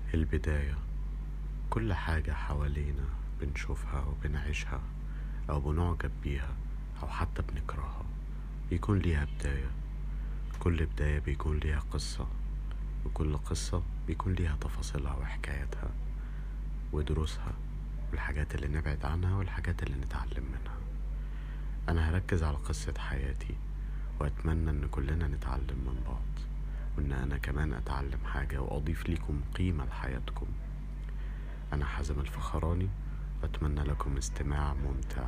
البداية كل حاجة حوالينا بنشوفها وبنعيشها أو بنعجب بيها أو حتى بنكرهها بيكون ليها بداية كل بداية بيكون ليها قصة وكل قصة بيكون ليها تفاصيلها وحكاياتها ودروسها والحاجات اللي نبعد عنها والحاجات اللي نتعلم منها أنا هركز على قصة حياتي وأتمنى إن كلنا نتعلم من بعض وإن أنا كمان أتعلم حاجة وأضيف ليكم قيمة لحياتكم أنا حازم الفخراني وأتمنى لكم استماع ممتع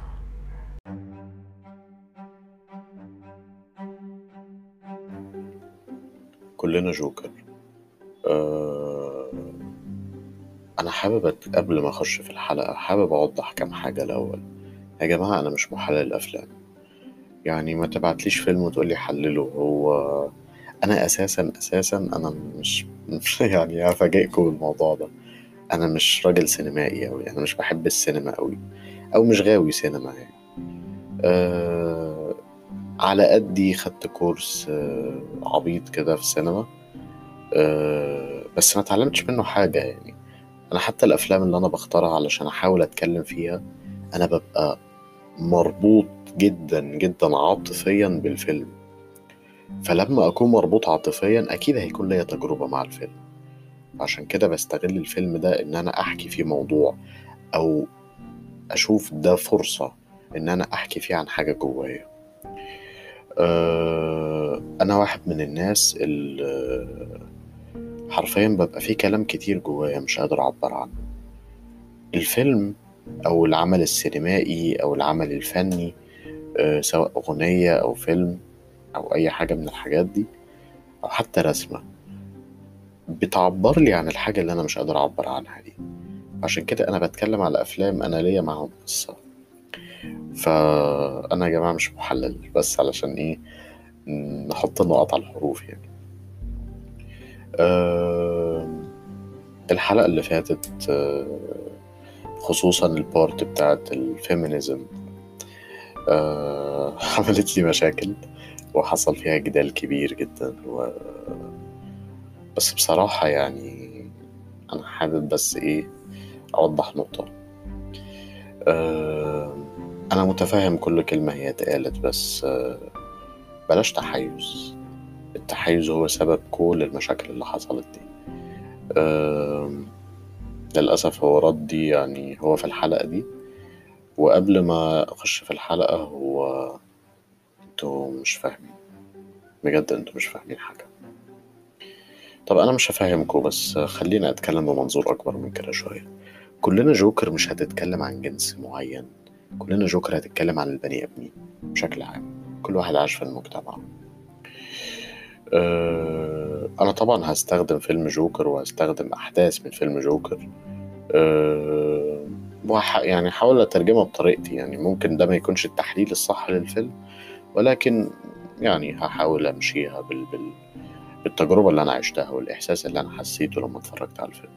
كلنا جوكر أه... أنا حابب أت- قبل ما أخش في الحلقة حابب أوضح كام حاجة الأول يا جماعة أنا مش محلل أفلام يعني ما تبعتليش فيلم وتقولي حلله هو أنا أساسا أساسا أنا مش مش يعني هفاجئكم بالموضوع ده أنا مش راجل سينمائي أوي أنا مش بحب السينما أوي أو مش غاوي سينما يعني أه... على قدي خدت كورس أه... عبيط كده في السينما أه... بس ما اتعلمتش منه حاجة يعني أنا حتى الأفلام اللي أنا بختارها علشان أحاول أتكلم فيها أنا ببقى مربوط جدا جدا عاطفيا بالفيلم فلما أكون مربوط عاطفيا أكيد هيكون ليا تجربة مع الفيلم عشان كده بستغل الفيلم ده إن أنا أحكي فيه موضوع أو أشوف ده فرصة إن أنا أحكي فيه عن حاجة جوايا أه أنا واحد من الناس اللي حرفيا ببقى فيه كلام كتير جوايا مش قادر أعبر عنه الفيلم أو العمل السينمائي أو العمل الفني أه سواء أغنية أو فيلم أو أي حاجة من الحاجات دي أو حتى رسمة بتعبر لي عن الحاجة اللي أنا مش قادر أعبر عنها دي عشان كده أنا بتكلم على أفلام أنا ليا معاهم قصة فأنا يا جماعة مش محلل بس علشان إيه نحط النقط على الحروف يعني أه الحلقة اللي فاتت أه خصوصا البارت بتاعت الفيمينيزم أه عملت لي مشاكل وحصل فيها جدال كبير جدا و... بس بصراحة يعني أنا حابب بس إيه أوضح نقطة أه أنا متفاهم كل كلمة هي اتقالت بس أه بلاش تحيز التحيز هو سبب كل المشاكل اللي حصلت دي أه للأسف هو ردي يعني هو في الحلقة دي وقبل ما أخش في الحلقة هو انتوا مش فاهمين بجد انتوا مش فاهمين حاجة طب أنا مش هفهمكوا بس خلينا أتكلم بمنظور أكبر من كده شوية كلنا جوكر مش هتتكلم عن جنس معين كلنا جوكر هتتكلم عن البني آدمين بشكل عام كل واحد عايش في المجتمع أه أنا طبعا هستخدم فيلم جوكر وهستخدم أحداث من فيلم جوكر أه وح يعني حاول أترجمها بطريقتي يعني ممكن ده ما يكونش التحليل الصح للفيلم ولكن يعني هحاول أمشيها بال... بال... بالتجربة اللي أنا عشتها والإحساس اللي أنا حسيته لما اتفرجت على الفيلم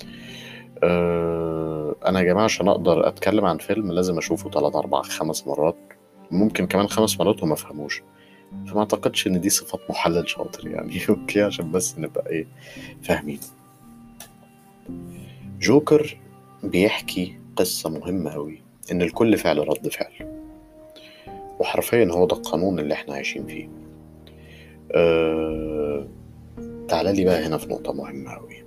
أه أنا يا جماعة عشان أقدر أتكلم عن فيلم لازم أشوفه تلات أربع خمس مرات ممكن كمان خمس مرات وما أفهموش فما أعتقدش إن دي صفات محلل شاطر يعني أوكي عشان بس نبقى إيه فاهمين جوكر بيحكي قصة مهمة أوي إن الكل فعل رد فعل وحرفيا هو ده القانون اللي احنا عايشين فيه أه... تعالى لي بقى هنا في نقطة مهمة أوي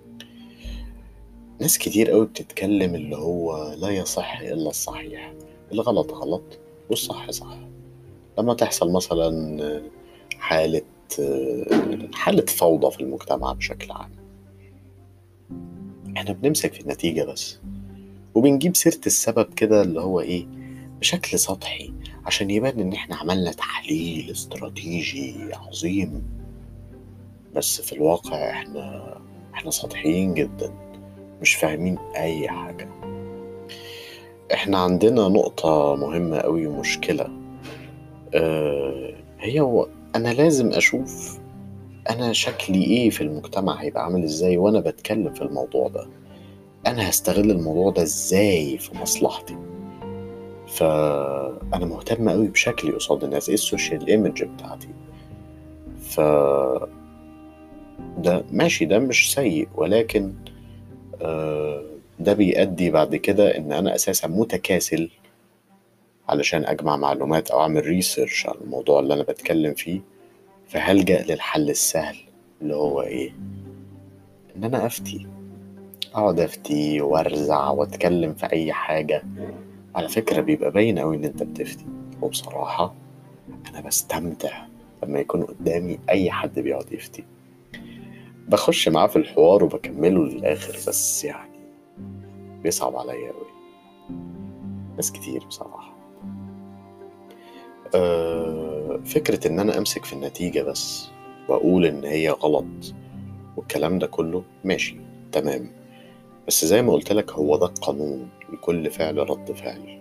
ناس كتير أوي بتتكلم اللي هو لا يصح إلا الصحيح الغلط غلط والصح صح لما تحصل مثلا حالة حالة فوضى في المجتمع بشكل عام احنا بنمسك في النتيجة بس وبنجيب سيرة السبب كده اللي هو ايه بشكل سطحي عشان يبان ان احنا عملنا تحليل استراتيجي عظيم بس في الواقع احنا احنا سطحيين جدا مش فاهمين اي حاجة احنا عندنا نقطة مهمة قوي ومشكلة اه هي هو انا لازم اشوف انا شكلي ايه في المجتمع هيبقى عامل ازاي وانا بتكلم في الموضوع ده انا هستغل الموضوع ده ازاي في مصلحتي فانا مهتم قوي بشكلي قصاد الناس ايه السوشيال ايمج بتاعتي ف ده ماشي ده مش سيء ولكن آه، ده بيؤدي بعد كده ان انا اساسا متكاسل علشان اجمع معلومات او اعمل ريسيرش على الموضوع اللي انا بتكلم فيه فهلجأ للحل السهل اللي هو ايه ان انا افتي اقعد افتي وارزع واتكلم في اي حاجة على فكرة بيبقى باين اوي ان انت بتفتي وبصراحة انا بستمتع لما يكون قدامي اي حد بيقعد يفتي بخش معاه في الحوار وبكمله للاخر بس يعني بيصعب عليا اوي ناس كتير بصراحة أه فكرة إن أنا أمسك في النتيجة بس وأقول إن هي غلط والكلام ده كله ماشي تمام بس زي ما قلت لك هو ده القانون لكل فعل رد فعل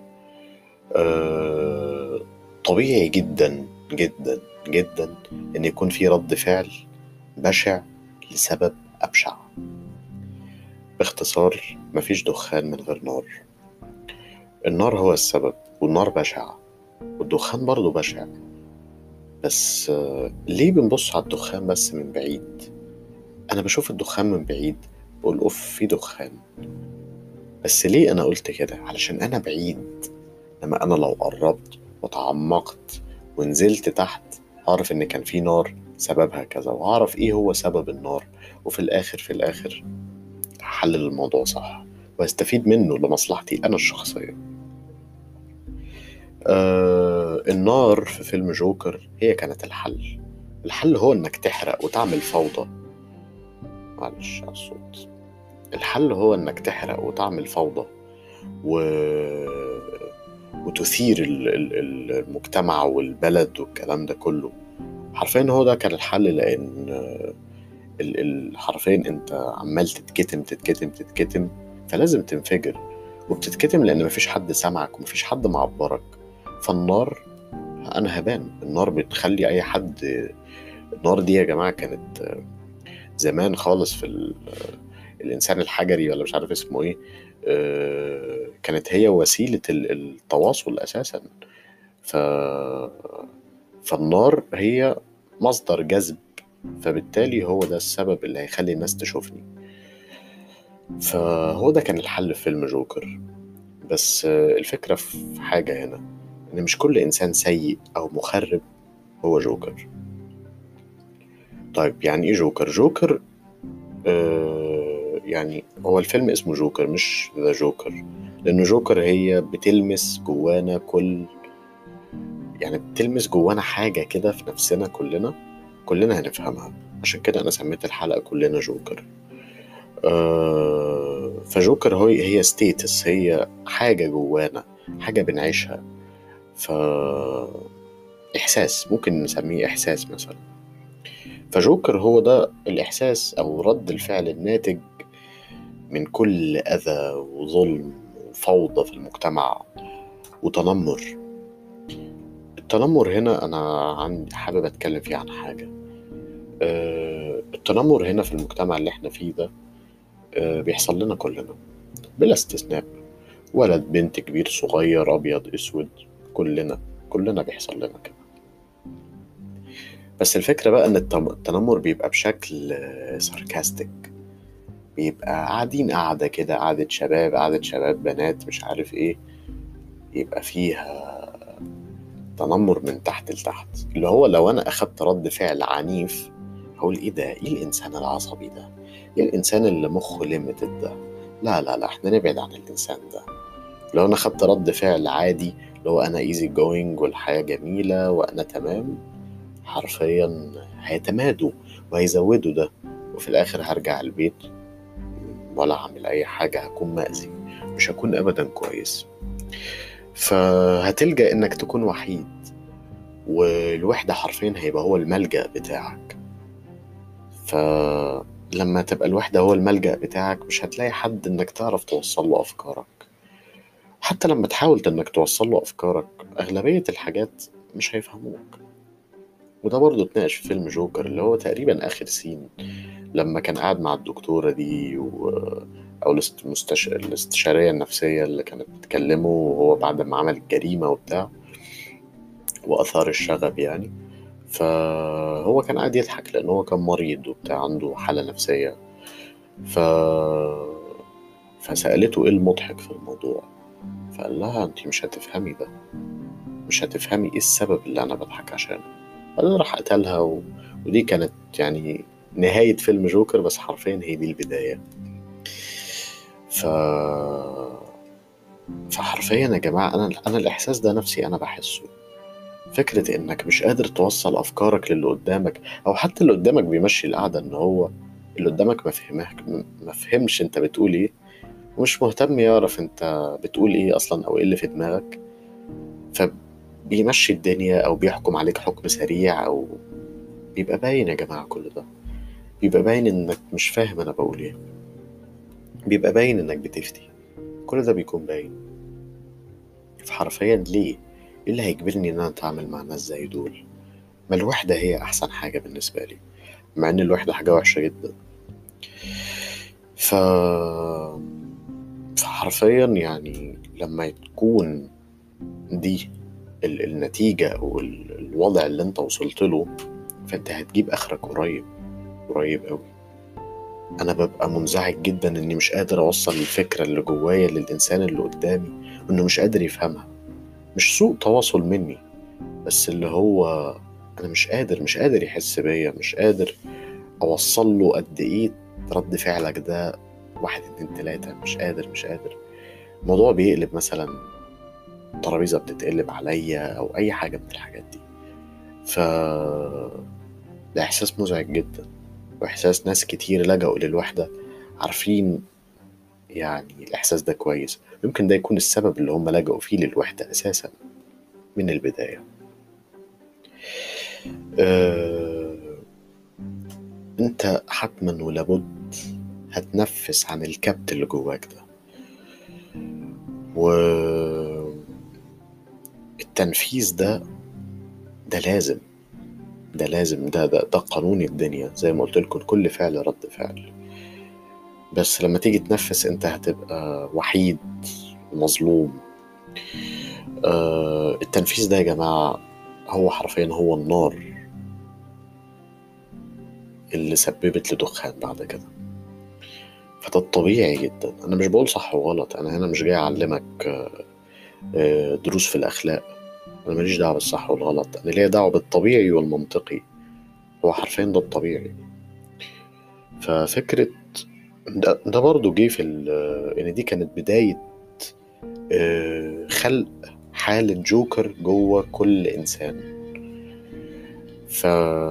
أه طبيعي جدا جدا جدا إن يكون في رد فعل بشع لسبب أبشع باختصار مفيش دخان من غير نار النار هو السبب والنار بشعة والدخان برضه بشع بس آه، ليه بنبص على الدخان بس من بعيد أنا بشوف الدخان من بعيد بقول أوف في دخان بس ليه أنا قلت كده علشان أنا بعيد لما أنا لو قربت وتعمقت ونزلت تحت أعرف إن كان في نار سببها كذا وأعرف إيه هو سبب النار وفي الآخر في الآخر هحلل الموضوع صح واستفيد منه لمصلحتي أنا الشخصية آه النار في فيلم جوكر هي كانت الحل الحل هو انك تحرق وتعمل فوضى معلش على الصوت الحل هو انك تحرق وتعمل فوضى و... وتثير ال- ال- ال- المجتمع والبلد والكلام ده كله حرفيا هو ده كان الحل لان آه، ال- ال- حرفيا انت عمال تتكتم تتكتم تتكتم فلازم تنفجر وبتتكتم لان مفيش حد سامعك ومفيش حد معبرك فالنار انا هبان النار بتخلي اي حد النار دي يا جماعه كانت زمان خالص في ال... الانسان الحجري ولا مش عارف اسمه ايه آه، كانت هي وسيله ال- التواصل اساسا ف فالنار هي مصدر جذب فبالتالي هو ده السبب اللي هيخلي الناس تشوفني فهو ده كان الحل في فيلم جوكر بس آه، الفكرة في حاجة هنا إن مش كل إنسان سيء أو مخرب هو جوكر طيب يعني إيه جوكر؟ جوكر آه يعني هو الفيلم اسمه جوكر مش ذا جوكر لأن جوكر هي بتلمس جوانا كل يعني بتلمس جوانا حاجة كده في نفسنا كلنا كلنا هنفهمها عشان كده أنا سميت الحلقة كلنا جوكر آه فجوكر هي هي ستيتس هي حاجة جوانا حاجة بنعيشها ف إحساس ممكن نسميه إحساس مثلا فجوكر هو ده الإحساس أو رد الفعل الناتج من كل أذى وظلم وفوضى في المجتمع وتنمر التنمر هنا أنا عندي حابب أتكلم فيه عن حاجة آه، التنمر هنا في المجتمع اللي احنا فيه ده آه، بيحصل لنا كلنا بلا استثناء ولد بنت كبير صغير أبيض أسود كلنا كلنا بيحصل لنا كده بس الفكرة بقى إن التم- التنمر بيبقى بشكل ساركاستيك بيبقى قاعدين قاعدة كده قعدة شباب قعدة شباب بنات مش عارف إيه يبقى فيها تنمر من تحت لتحت اللي هو لو أنا أخدت رد فعل عنيف هقول إيه ده إيه الإنسان العصبي ده إيه الإنسان اللي مخه ليميتد ده لا لا لا إحنا نبعد عن الإنسان ده لو أنا خدت رد فعل عادي اللي هو أنا إيزي جوينج والحياة جميلة وأنا تمام حرفيا هيتمادوا وهيزودوا ده وفي الآخر هرجع البيت ولا هعمل أي حاجة هكون مأذي مش هكون أبدا كويس فهتلجأ إنك تكون وحيد والوحدة حرفيا هيبقى هو الملجأ بتاعك فلما تبقى الوحدة هو الملجأ بتاعك مش هتلاقي حد إنك تعرف توصل له أفكارك حتى لما تحاول إنك توصل له أفكارك أغلبية الحاجات مش هيفهموك وده برضه اتناقش في فيلم جوكر اللي هو تقريبا آخر سين لما كان قاعد مع الدكتورة دي و... أو الاست- المستش... الاستشارية النفسية اللي كانت بتكلمه وهو بعد ما عمل الجريمة وبتاع وأثار الشغب يعني فهو كان قاعد يضحك لأن هو كان مريض وبتاع عنده حالة نفسية ف فسألته ايه المضحك في الموضوع فقال لها انت مش هتفهمي ده مش هتفهمي ايه السبب اللي انا بضحك عشانه بعدين راح قتلها و... ودي كانت يعني نهاية فيلم جوكر بس حرفيا هي دي البداية ف فحرفيا يا جماعة أنا أنا الإحساس ده نفسي أنا بحسه فكرة إنك مش قادر توصل أفكارك للي قدامك أو حتى اللي قدامك بيمشي القعدة إن هو اللي قدامك ما فهمك ما فهمش أنت بتقول إيه ومش مهتم يعرف أنت بتقول إيه أصلا أو إيه اللي في دماغك فبيمشي الدنيا أو بيحكم عليك حكم سريع أو بيبقى باين يا جماعة كل ده بيبقى باين إنك مش فاهم أنا بقول إيه بيبقى باين إنك بتفتي كل ده بيكون باين فحرفيا ليه ايه اللي هيجبرني ان انا اتعامل مع ناس زي دول ما الوحدة هي احسن حاجة بالنسبة لي مع ان الوحدة حاجة وحشة جدا ف فحرفيا يعني لما تكون دي ال- النتيجة او ال- الوضع اللي انت وصلت له فانت هتجيب اخرك قريب قريب قوي انا ببقى منزعج جدا اني مش قادر اوصل الفكرة اللي جوايا للانسان اللي قدامي وانه مش قادر يفهمها مش سوء تواصل مني بس اللي هو انا مش قادر مش قادر يحس بيا مش قادر اوصل له قد ايه رد فعلك ده واحد اتنين تلاتة مش قادر مش قادر الموضوع بيقلب مثلا ترابيزة بتتقلب عليا او اي حاجة من الحاجات دي ف ده احساس مزعج جدا واحساس ناس كتير لجأوا للوحدة عارفين يعني الاحساس ده كويس يمكن ده يكون السبب اللي هم لجأوا فيه للوحدة اساسا من البداية أه... انت حتما ولابد هتنفس عن الكبت اللي جواك ده و التنفيذ ده ده لازم ده لازم ده ده, ده قانون الدنيا زي ما قلت لكم كل فعل رد فعل بس لما تيجي تنفس انت هتبقى وحيد ومظلوم آه التنفيذ ده يا جماعة هو حرفيا هو النار اللي سببت لدخان بعد كده فده الطبيعي جدا انا مش بقول صح وغلط انا هنا مش جاي اعلمك آه، آه، دروس في الاخلاق انا ماليش دعوه بالصح والغلط انا ليا دعوه بالطبيعي والمنطقي هو حرفيا ده الطبيعي ففكره ده, ده برضه جه في ال- ان دي كانت بدايه آه، خلق حالة جوكر جوه كل إنسان ف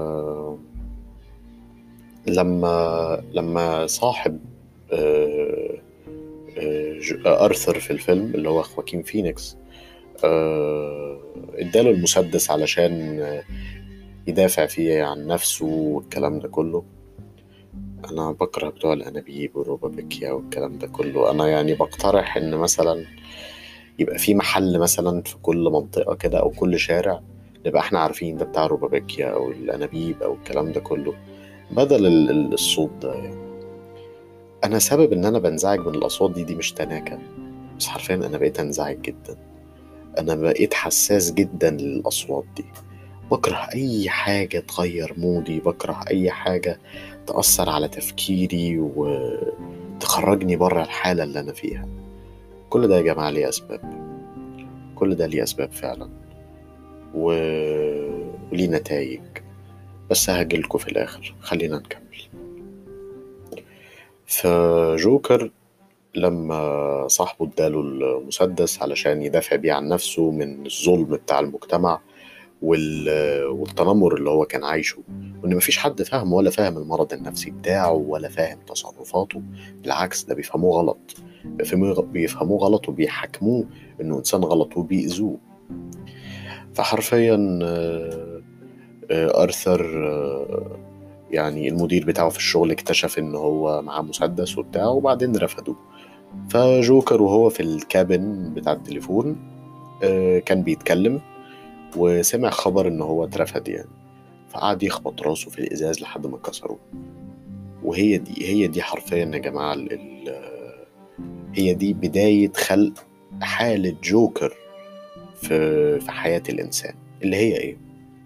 لما لما صاحب آه، آه، جو- آه، أرثر في الفيلم اللي هو خواكين فينيكس آه، اداله المسدس علشان آه، يدافع فيه عن نفسه والكلام ده كله أنا بكره بتوع الأنابيب والروبابيكيا والكلام ده كله أنا يعني بقترح إن مثلا يبقى في محل مثلا في كل منطقة كده أو كل شارع نبقى احنا عارفين ده بتاع روبابيكيا أو الأنابيب أو الكلام ده كله بدل ال- ال- الصوت ده يعني أنا سبب إن أنا بنزعج من الأصوات دي دي مش تناكة بس حرفيا أنا بقيت أنزعج جدا أنا بقيت حساس جدا للأصوات دي بكره أي حاجة تغير مودي بكره أي حاجة تأثر على تفكيري وتخرجني بره الحالة اللي أنا فيها كل ده يا جماعة ليه أسباب كل ده ليه أسباب فعلا و... وليه نتائج بس هجيلكوا في الآخر خلينا نكمل فجوكر لما صاحبه اداله المسدس علشان يدافع بيه عن نفسه من الظلم بتاع المجتمع وال... والتنمر اللي هو كان عايشه وان مفيش حد فاهمه ولا فاهم المرض النفسي بتاعه ولا فاهم تصرفاته بالعكس ده بيفهموه غلط بيفهموه بيفهموه غلط وبيحاكموه انه انسان غلط وبيأذوه فحرفيا آه، آه، ارثر آه، يعني المدير بتاعه في الشغل اكتشف ان هو معاه مسدس وبتاع وبعدين رفضوه فجوكر وهو في الكابن بتاع التليفون آه، كان بيتكلم وسمع خبر ان هو اترفد يعني فقعد يخبط راسه في الازاز لحد ما كسره وهي دي هي دي حرفيا يا جماعه ال- ال- هي دي بدايه خلق حاله جوكر في في حياه الانسان اللي هي ايه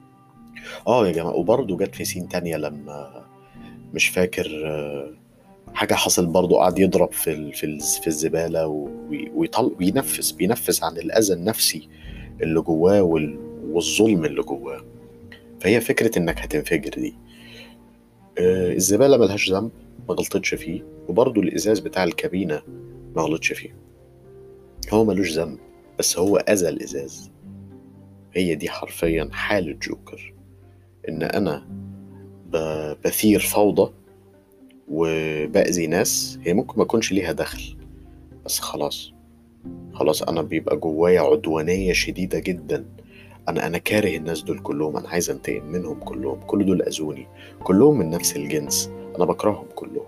اه يا جماعه وبرضه جت في سين تانية لما مش فاكر آه، حاجة حصل برضه قعد يضرب في ال- في ال- في الزبالة وي- ويطل بينفس بينفس عن الأذى النفسي اللي جواه وال- والظلم اللي جواه فهي فكرة إنك هتنفجر دي آه، الزبالة ملهاش ذنب ما غلطتش فيه وبرضه الإزاز بتاع الكابينة ما غلطش فيه هو ملوش ذنب بس هو أذى الإزاز هي دي حرفيا حالة جوكر إن أنا ب- بثير فوضى وبأذي ناس هي ممكن ما يكونش ليها دخل بس خلاص خلاص أنا بيبقى جوايا عدوانية شديدة جدا أنا أنا كاره الناس دول كلهم أنا عايز أنتقم منهم كلهم كل دول أذوني كلهم من نفس الجنس أنا بكرههم كلهم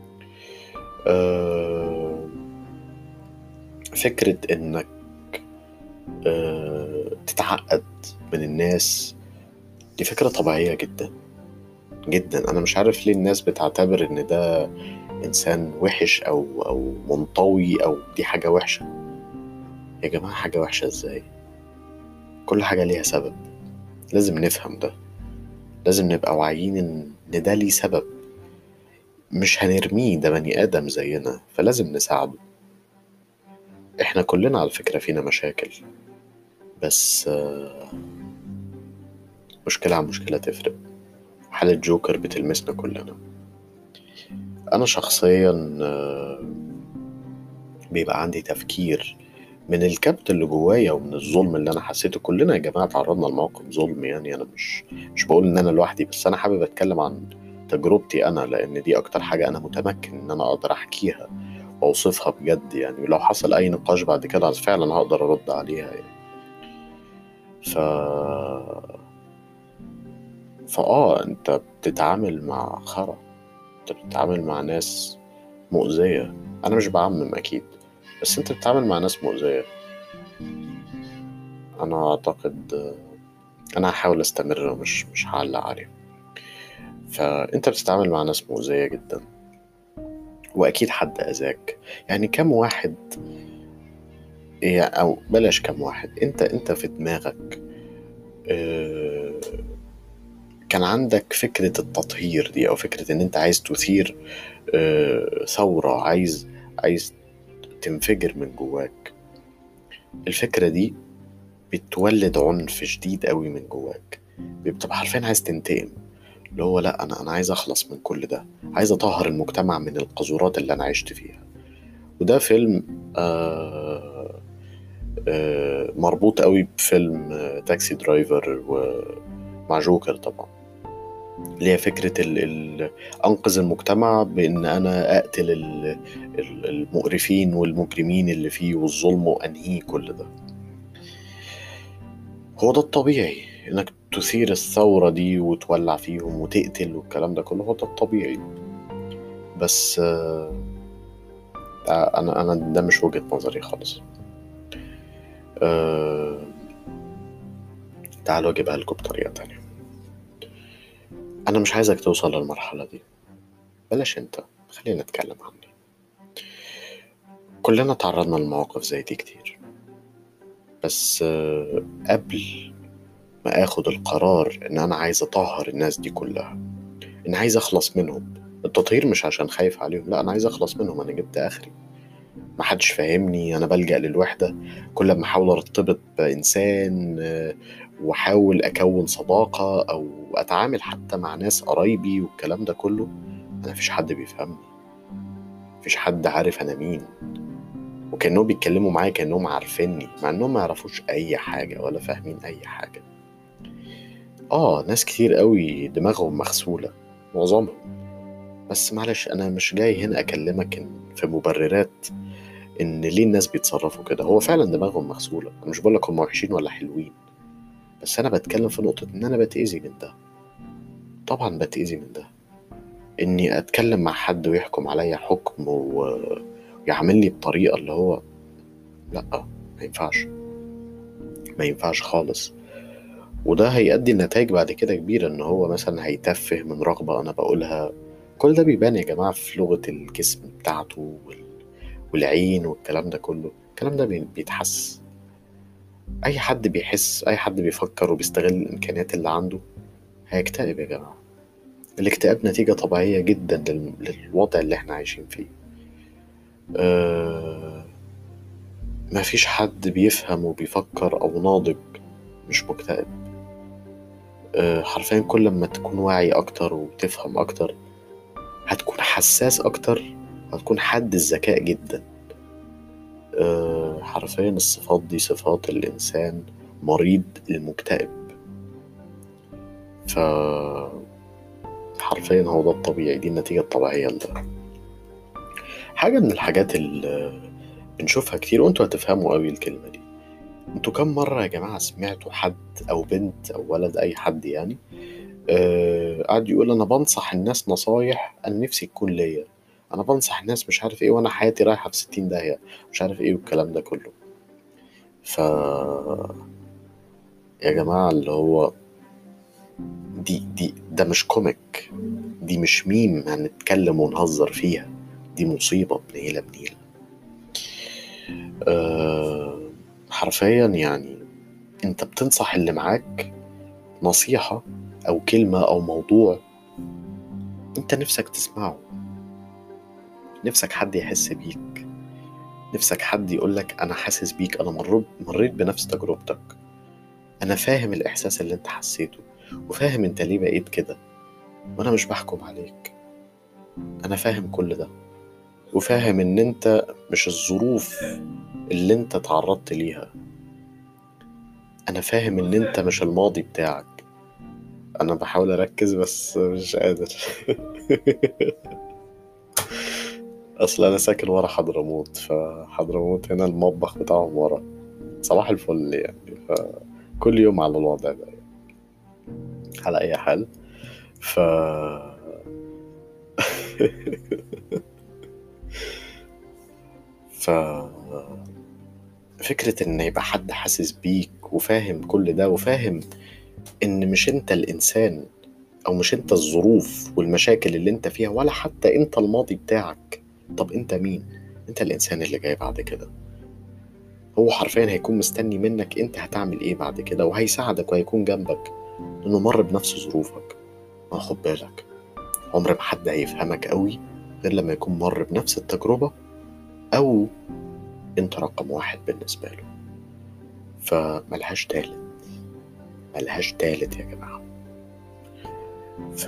أه فكرة إنك أه تتعقد من الناس دي فكرة طبيعية جدا جدا أنا مش عارف ليه الناس بتعتبر إن ده إنسان وحش أو أو منطوي أو دي حاجة وحشة يا جماعة حاجة وحشة إزاي كل حاجة ليها سبب لازم نفهم ده لازم نبقى واعيين إن إن ده ليه سبب مش هنرميه ده بني آدم زينا فلازم نساعده إحنا كلنا على فكرة فينا مشاكل بس آه، مشكلة عن مشكلة تفرق حالة جوكر بتلمسنا كلنا أنا شخصيا آه، بيبقى عندي تفكير من الكبت اللي جوايا ومن الظلم اللي انا حسيته كلنا يا جماعه تعرضنا لمواقف ظلم يعني انا مش مش بقول ان انا لوحدي بس انا حابب اتكلم عن تجربتي انا لان دي اكتر حاجه انا متمكن ان انا اقدر احكيها واوصفها بجد يعني ولو حصل اي نقاش بعد كده فعلا هقدر ارد عليها يعني ف فاه انت بتتعامل مع خرا انت بتتعامل مع ناس مؤذيه انا مش بعمم اكيد بس انت بتتعامل مع ناس مؤذيه انا اعتقد انا هحاول استمر ومش مش هعلق عليه فانت بتتعامل مع ناس مؤذية جدا واكيد حد اذاك يعني كم واحد إيه او بلاش كم واحد انت انت في دماغك آه، كان عندك فكرة التطهير دي او فكرة ان انت عايز تثير آه، ثورة عايز عايز تنفجر من جواك الفكرة دي بتولد عنف شديد قوي من جواك بتبقى حرفيا عايز تنتقم اللي هو لا انا انا عايز اخلص من كل ده عايز اطهر المجتمع من القذورات اللي انا عشت فيها وده فيلم آه آه مربوط قوي بفيلم آه تاكسي درايفر ومع جوكر طبعا اللي هي فكرة ال ال أنقذ المجتمع بإن أنا أقتل ال- ال- المقرفين والمجرمين اللي فيه والظلم وأنهيه كل ده هو ده الطبيعي انك تثير الثورة دي وتولع فيهم وتقتل والكلام ده كله هو ده الطبيعي بس آه، انا انا ده مش وجهة نظري خالص آه، تعالوا اجيبها لكم بطريقة تانية انا مش عايزك توصل للمرحلة دي بلاش انت خلينا نتكلم عني كلنا تعرضنا لمواقف زي دي كتير بس آه، قبل ما اخد القرار ان انا عايز اطهر الناس دي كلها ان عايز اخلص منهم التطهير مش عشان خايف عليهم لا انا عايز اخلص منهم انا جبت اخري محدش فاهمني انا بلجأ للوحدة كل ما احاول ارتبط بانسان آه، واحاول اكون صداقة او اتعامل حتى مع ناس قرايبي والكلام ده كله انا مفيش حد بيفهمني مفيش حد عارف انا مين وكانهم بيتكلموا معايا كانهم عارفيني مع انهم ما يعرفوش اي حاجة ولا فاهمين اي حاجة اه ناس كتير قوي دماغهم مغسولة معظمهم بس معلش انا مش جاي هنا اكلمك إن في مبررات ان ليه الناس بيتصرفوا كده هو فعلا دماغهم مغسولة انا مش بقولك هم وحشين ولا حلوين بس انا بتكلم في نقطة ان انا بتأذي من ده طبعا بتأذي من ده اني اتكلم مع حد ويحكم عليا حكم و... ويعاملني بطريقة اللي هو لا ما ينفعش ما ينفعش خالص وده هيؤدي لنتائج بعد كده كبيرة ان هو مثلا هيتفه من رغبة انا بقولها كل ده بيبان يا جماعة في لغة الجسم بتاعته وال... والعين والكلام ده كله الكلام ده بي- بيتحس اي حد بيحس اي حد بيفكر وبيستغل الامكانيات اللي عنده هيكتئب يا جماعة الاكتئاب نتيجة طبيعية جدا لل- للوضع اللي احنا عايشين فيه آه مفيش حد بيفهم وبيفكر أو ناضج مش مكتئب آه حرفيا كل ما تكون واعي أكتر وتفهم أكتر هتكون حساس أكتر هتكون حد الذكاء جدا آه حرفيا الصفات دي صفات الإنسان مريض المكتئب ف حرفيا هو ده الطبيعي دي النتيجة الطبيعية لده حاجة من الحاجات اللي بنشوفها كتير وانتوا هتفهموا قوي الكلمة دي انتوا كم مرة يا جماعة سمعتوا حد أو بنت أو ولد أي حد يعني آه، قعد يقول أنا بنصح الناس نصايح أنا نفسي تكون ليا أنا بنصح الناس مش عارف إيه وأنا حياتي رايحة في ستين داهية مش عارف إيه والكلام ده كله ف يا جماعة اللي هو دي دي ده مش كوميك دي مش ميم هنتكلم ونهزر فيها دي مصيبة بنيلة بنيلة أه حرفيا يعني انت بتنصح اللي معاك نصيحة او كلمة او موضوع انت نفسك تسمعه نفسك حد يحس بيك نفسك حد يقولك انا حاسس بيك انا مريت مريت بنفس تجربتك انا فاهم الاحساس اللي انت حسيته وفاهم انت ليه بقيت كده وانا مش بحكم عليك انا فاهم كل ده وفاهم ان انت مش الظروف اللي انت تعرضت ليها انا فاهم ان انت مش الماضي بتاعك انا بحاول اركز بس مش قادر اصل انا ساكن ورا حضرموت فحضرموت هنا المطبخ بتاعهم ورا صباح الفل يعني فكل يوم على الوضع ده يعني. على اي حال ف ف فكرة إن يبقى حد حاسس بيك وفاهم كل ده وفاهم إن مش أنت الإنسان أو مش أنت الظروف والمشاكل اللي أنت فيها ولا حتى أنت الماضي بتاعك طب أنت مين؟ أنت الإنسان اللي جاي بعد كده هو حرفيا هيكون مستني منك أنت هتعمل إيه بعد كده وهيساعدك وهيكون جنبك لأنه مر بنفس ظروفك ما خد بالك عمر ما حد هيفهمك قوي غير لما يكون مر بنفس التجربة أو أنت رقم واحد بالنسبة له فملهاش تالت ملهاش تالت يا جماعة ف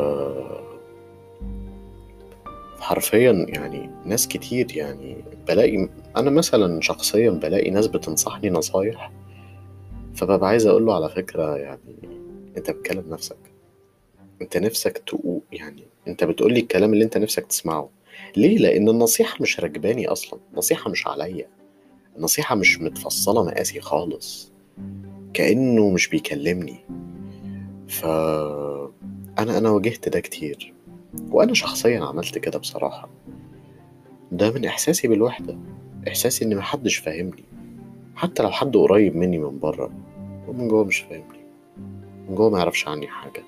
حرفيا يعني ناس كتير يعني بلاقي أنا مثلا شخصيا بلاقي ناس بتنصحني نصايح فببقى عايز أقول له على فكرة يعني أنت بتكلم نفسك أنت نفسك تقول يعني أنت بتقولي الكلام اللي أنت نفسك تسمعه ليه؟ لأن النصيحة مش راكباني أصلا النصيحة مش عليا النصيحة مش متفصلة مقاسي خالص كأنه مش بيكلمني ف أنا أنا واجهت ده كتير وأنا شخصيا عملت كده بصراحة ده من إحساسي بالوحدة إحساسي إن محدش فاهمني حتى لو حد قريب مني من بره ومن جوه مش فاهمني من جوه ما يعرفش عني حاجة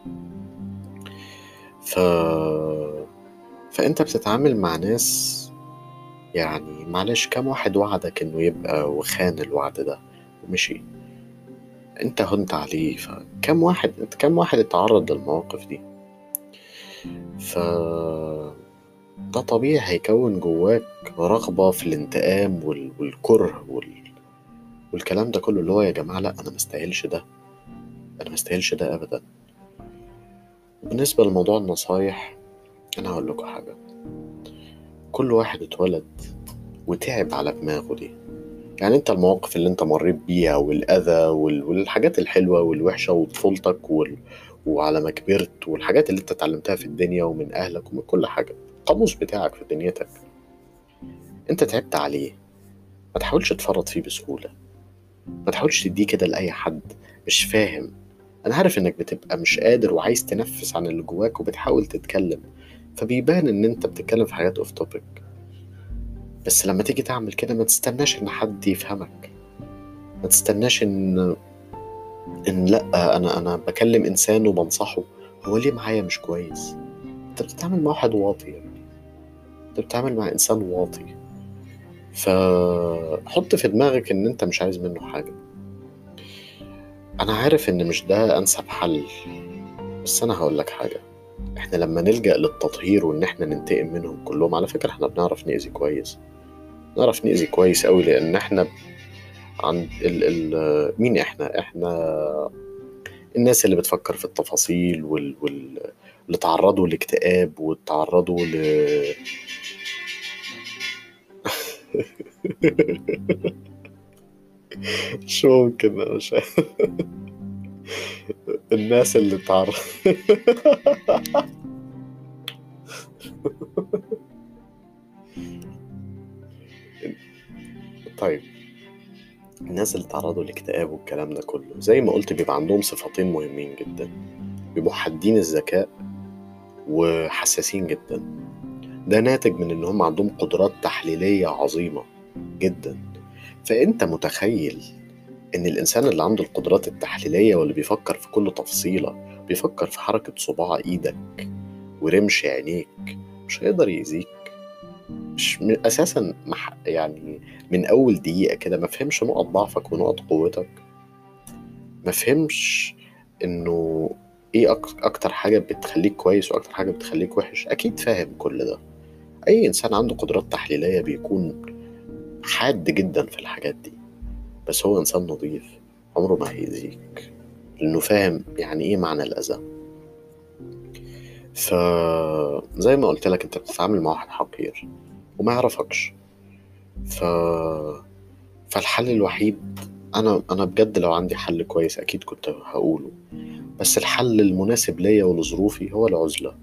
ف فأنت بتتعامل مع ناس يعني معلش كام واحد وعدك إنه يبقى وخان الوعد ده ومشي أنت هنت عليه فكم واحد أنت كم واحد اتعرض للمواقف دي ف ده طبيعي هيكون جواك رغبة في الانتقام وال... والكره وال... والكلام ده كله اللي هو يا جماعة لأ أنا مستاهلش ده أنا مستاهلش ده أبدا بالنسبة لموضوع النصايح أنا هقول لكم حاجة كل واحد اتولد وتعب على دماغه دي يعني انت المواقف اللي انت مريت بيها والأذى وال... والحاجات الحلوة والوحشة وطفولتك وال... وعلى ما كبرت والحاجات اللي انت اتعلمتها في الدنيا ومن أهلك ومن كل حاجة القاموس بتاعك في دنيتك انت تعبت عليه ما تحاولش تفرط فيه بسهولة ما تحاولش تديه كده لأي حد مش فاهم أنا عارف إنك بتبقى مش قادر وعايز تنفس عن اللي جواك وبتحاول تتكلم فبيبان إن أنت بتتكلم في حاجات أوف توبيك بس لما تيجي تعمل كده ما تستناش إن حد يفهمك ما تستناش إن إن لأ أنا أنا بكلم إنسان وبنصحه هو ليه معايا مش كويس أنت بتتعامل مع واحد واطي يعني. أنت بتتعامل مع إنسان واطي فحط في دماغك إن أنت مش عايز منه حاجة أنا عارف إن مش ده أنسب حل بس أنا هقول لك حاجة احنا لما نلجأ للتطهير وان احنا ننتقم منهم كلهم على فكرة احنا بنعرف نأذي كويس نعرف نأذي كويس قوي لان احنا عند ال ال مين احنا احنا الناس اللي بتفكر في التفاصيل وال, وال... اللي تعرضوا لاكتئاب وتعرضوا ل مش ممكن أنا مش الناس اللي تعرض طيب الناس اللي تعرضوا لاكتئاب والكلام ده كله زي ما قلت بيبقى عندهم صفتين مهمين جدا بيبقوا حادين الذكاء وحساسين جدا ده ناتج من ان هم عندهم قدرات تحليلية عظيمة جدا فانت متخيل ان الانسان اللي عنده القدرات التحليلية واللي بيفكر في كل تفصيلة بيفكر في حركة صباع ايدك ورمش عينيك مش هيقدر يأذيك مش م- اساسا مح يعني من اول دقيقة كده ما فهمش نقط ضعفك ونقط قوتك ما فهمش انه ايه أك- اكتر حاجة بتخليك كويس واكتر حاجة بتخليك وحش اكيد فاهم كل ده اي انسان عنده قدرات تحليلية بيكون حاد جدا في الحاجات دي بس هو انسان نظيف عمره ما هيأذيك لانه فاهم يعني ايه معنى الاذى فزي ما قلت لك انت بتتعامل مع واحد حقير وما يعرفكش ف فالحل الوحيد انا انا بجد لو عندي حل كويس اكيد كنت هقوله بس الحل المناسب ليا ولظروفي هو العزلة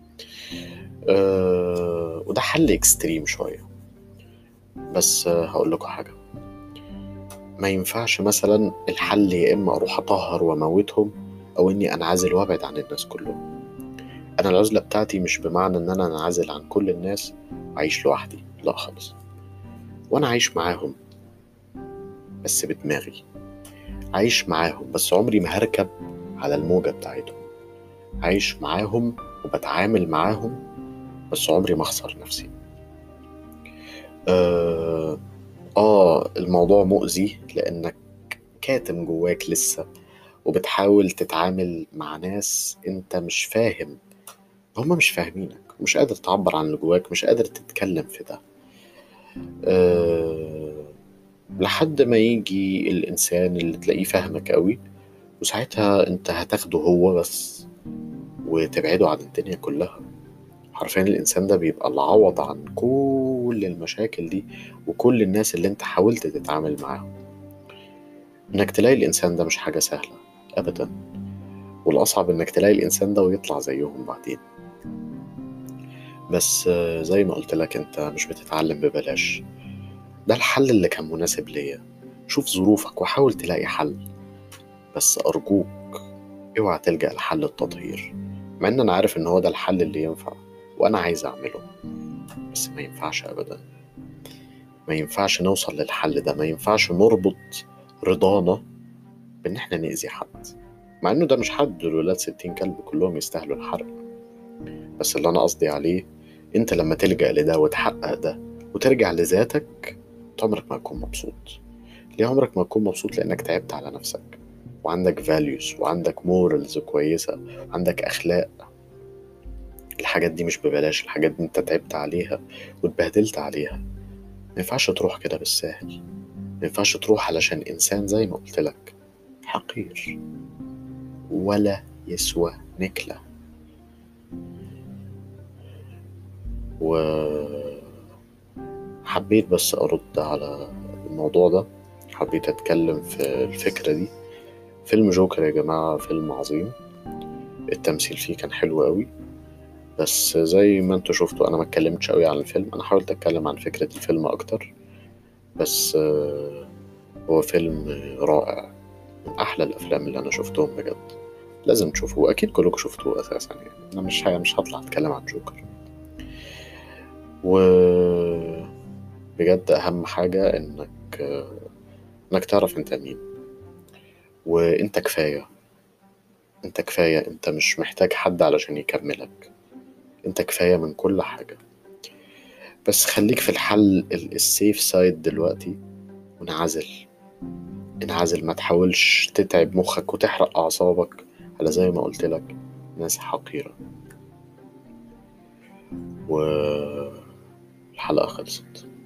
أه وده حل اكستريم شوية بس أه هقول لكم حاجة ما ينفعش مثلا الحل يا اما اروح اطهر واموتهم او اني انعزل وابعد عن الناس كلهم انا العزلة بتاعتي مش بمعنى ان انا انعزل عن كل الناس واعيش لوحدي لا خالص وانا عايش معاهم بس بدماغي عايش معاهم بس عمري ما هركب على الموجة بتاعتهم عايش معاهم وبتعامل معاهم بس عمري ما اخسر نفسي آه, اه الموضوع مؤذي لانك كاتم جواك لسه وبتحاول تتعامل مع ناس انت مش فاهم هما مش فاهمينك مش قادر تعبر عن اللي جواك مش قادر تتكلم في ده أه لحد ما يجي الإنسان اللي تلاقيه فاهمك قوي وساعتها انت هتاخده هو بس وتبعده عن الدنيا كلها حرفيا الإنسان ده بيبقى العوض عن كل المشاكل دي وكل الناس اللي انت حاولت تتعامل معاهم انك تلاقي الإنسان ده مش حاجة سهلة أبدا والأصعب انك تلاقي الإنسان ده ويطلع زيهم بعدين بس آه، زي ما قلت لك انت مش بتتعلم ببلاش ده الحل اللي كان مناسب ليا شوف ظروفك وحاول تلاقي حل بس أرجوك اوعى تلجأ لحل التطهير مع ان انا عارف ان هو ده الحل اللي ينفع وانا عايز اعمله بس ما ينفعش ابدا ما ينفعش نوصل للحل ده ما ينفعش نربط رضانا بان احنا نأذي حد مع انه ده مش حد الولاد ستين كلب كلهم يستاهلوا الحرق بس اللي انا قصدي عليه انت لما تلجأ لده وتحقق ده وترجع لذاتك أنت عمرك ما هتكون مبسوط ليه عمرك ما هتكون مبسوط لانك تعبت على نفسك وعندك فاليوز وعندك مورالز كويسة وعندك أخلاق الحاجات دي مش ببلاش الحاجات دي انت تعبت عليها واتبهدلت عليها ما ينفعش تروح كده بالساهل ما ينفعش تروح علشان إنسان زي ما قلت لك حقير ولا يسوى نكلة و حبيت بس أرد على الموضوع ده حبيت أتكلم في الفكرة دي فيلم جوكر يا جماعة فيلم عظيم التمثيل فيه كان حلو قوي بس زي ما انتوا شفتوا انا ما اتكلمتش قوي عن الفيلم انا حاولت اتكلم عن فكرة الفيلم اكتر بس آه، هو فيلم رائع من احلى الافلام اللي انا شفتهم بجد لازم تشوفوه اكيد كلكم شفتوه اساسا يعني انا مش مش هطلع اتكلم عن جوكر و بجد اهم حاجة انك آه، انك تعرف انت مين وانت كفاية انت كفاية انت مش محتاج حد علشان يكملك انت كفاية من كل حاجة بس خليك في الحل ال- السيف سايد دلوقتي وانعزل انعزل ما تحاولش تتعب مخك وتحرق أعصابك على زي ما قلت لك ناس حقيرة والحلقة خلصت